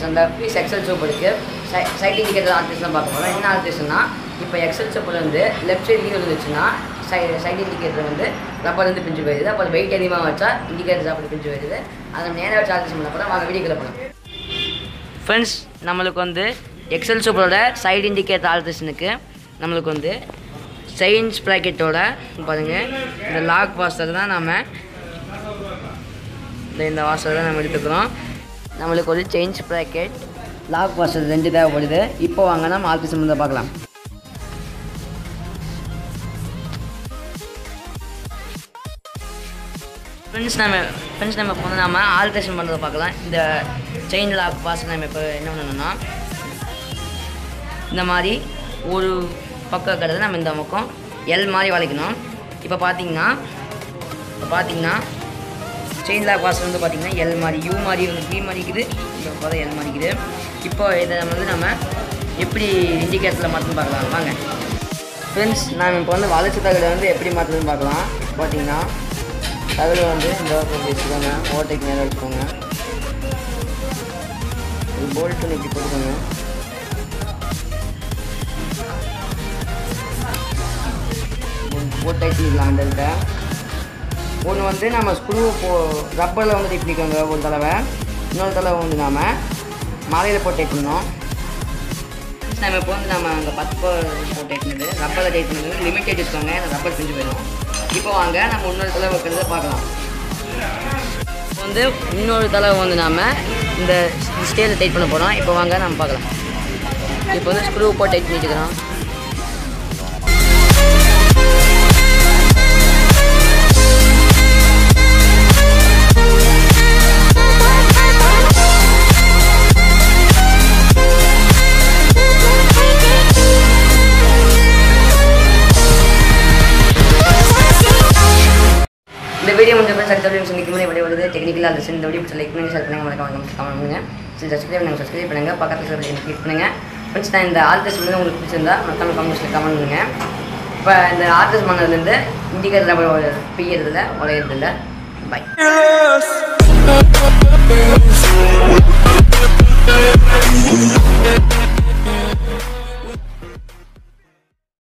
அந்த piece XL soup இருக்குது சை side indicator alteration பார்க்க போகிறோம் என்ன ஆல்ட்ரேஷன்னா இப்போ எக்ஸல் சூப்பில் வந்து லெஃப்ட் சைடு லீவ் இருந்துச்சுன்னா சை சைட் இண்டிகேட்டர் வந்து ரப்பர் வந்து பிஞ்சு போயிடுது அப்போ வெயிட் அதிகமாக வச்சா இண்டிகேட்டர் அப்படி பிஞ்சு போயிடுது அதை நேராக வச்சு ஆல்ட்ரேஷன் பண்ண போகிறோம் வாங்க வீடியோக்குள்ள போகலாம் ஃப்ரெண்ட்ஸ் நம்மளுக்கு வந்து எக்ஸல் சூப்பரோட சைடு இண்டிகேட்டர் ஆல்ட்ரேஷனுக்கு நம்மளுக்கு வந்து செயின்ஸ் ப்ராக்கெட்டோட பாருங்கள் இந்த லாக் வாசர் தான் நம்ம இந்த இந்த வாசர் தான் நம்ம எடுத்துக்கிறோம் நம்மளுக்கு ஒரு செயின்ஸ் ப்ராக்கெட் லாக் வாசர் ரெண்டு தேவைப்படுது இப்போ வாங்க நம்ம ஆல்ட்ரேஷன் பண்ணி பார்க்கலாம் ஃப்ரெண்ட்ஸ் நம்ம ஃப்ரெண்ட்ஸ் நம்ம இப்போ வந்து நம்ம ஆல்ட்ரேஷன் பண்ணுறதை பார்க்கலாம் இந்த செயின் லாக் பாஸ் நம்ம இப்போ என்ன பண்ணணும்னா இந்த மாதிரி ஒரு பக்கம் இருக்கிறத நம்ம இந்த பக்கம் எல் மாதிரி வளைக்கணும் இப்போ பார்த்தீங்கன்னா இப்போ பார்த்தீங்கன்னா செயின் லாக் பாஸ் வந்து பார்த்தீங்கன்னா எல் மாதிரி யூ மாதிரி வந்து பி மாதிரி இருக்குது இப்போ பார்த்தா எல் மாதிரி இருக்குது இப்போ இதை வந்து நம்ம எப்படி இண்டிகேட்டரில் மாற்றணும் பார்க்கலாம் வாங்க ஃப்ரெண்ட்ஸ் நான் இப்போ வந்து வளைச்ச தகடை வந்து எப்படி மாற்றுறதுன்னு பார்க்கலாம் பார்த்தீங்கன்னா தகடு வந்து இந்த பக்கம் வச்சுக்கோங்க ஓட்டைக்கு நேரம் வச்சுக்கோங்க ஒரு போல்ட் பண்ணி இப்படி போட்டுக்கோங்க போட்டு வச்சுக்கலாம் அந்த இடத்த ஒன்று வந்து நம்ம ஸ்க்ரூ போ ரப்பரில் வந்து டைப் பண்ணிக்கோங்க ஒரு தடவை இன்னொரு தடவை வந்து நாம் மலையில் போட்டு டைப் பண்ணணும் நம்ம இப்போ வந்து நம்ம அங்கே பத்து போட்டு டைப் பண்ணது ரப்பரில் டைப் பண்ணது லிமிட்டட் வச்சுக்கோங்க அந்த ரப்பர் செஞ்சு போயிடும் இப்போ வாங்க நம்ம இன்னொரு தடவை வைக்கிறத பார்க்கலாம் இப்போ வந்து இன்னொரு தடவை வந்து நாம் இந்த ஸ்டேஜில் டைட் பண்ண போகிறோம் இப்போ வாங்க நம்ம பார்க்கலாம் இப்போ வந்து ஸ்க்ரூ போட்டு டைட் பண்ணிட்டுக்கிறோம் இந்த வீடியோ முடிஞ்ச பிறகு அடுத்த வீடியோ சந்திக்கும் போது எப்படி வருது டெக்னிக்கலாக இருந்துச்சு இந்த வீடியோ லைக் பண்ணுங்க ஷேர் பண்ணுங்க மறக்காம கமெண்ட் கமெண்ட் பண்ணுங்க சரி சப்ஸ்கிரைப் பண்ணுங்க சப்ஸ்கிரைப் பண்ணுங்க பக்கத்தில் இருக்கிற கிளிக் பண்ணுங்க ஃப்ரெண்ட்ஸ் நான் இந்த ஆர்டர்ஸ் வந்து உங்களுக்கு பிடிச்சிருந்தா மறக்காம கமெண்ட்ஸில் கமெண்ட் பண்ணுங்க இப்போ இந்த ஆர்டர்ஸ் பண்ணதுலேருந்து இண்டிகேட்டர் பிய்யறதில்ல உடையிறதில்ல பை Yes.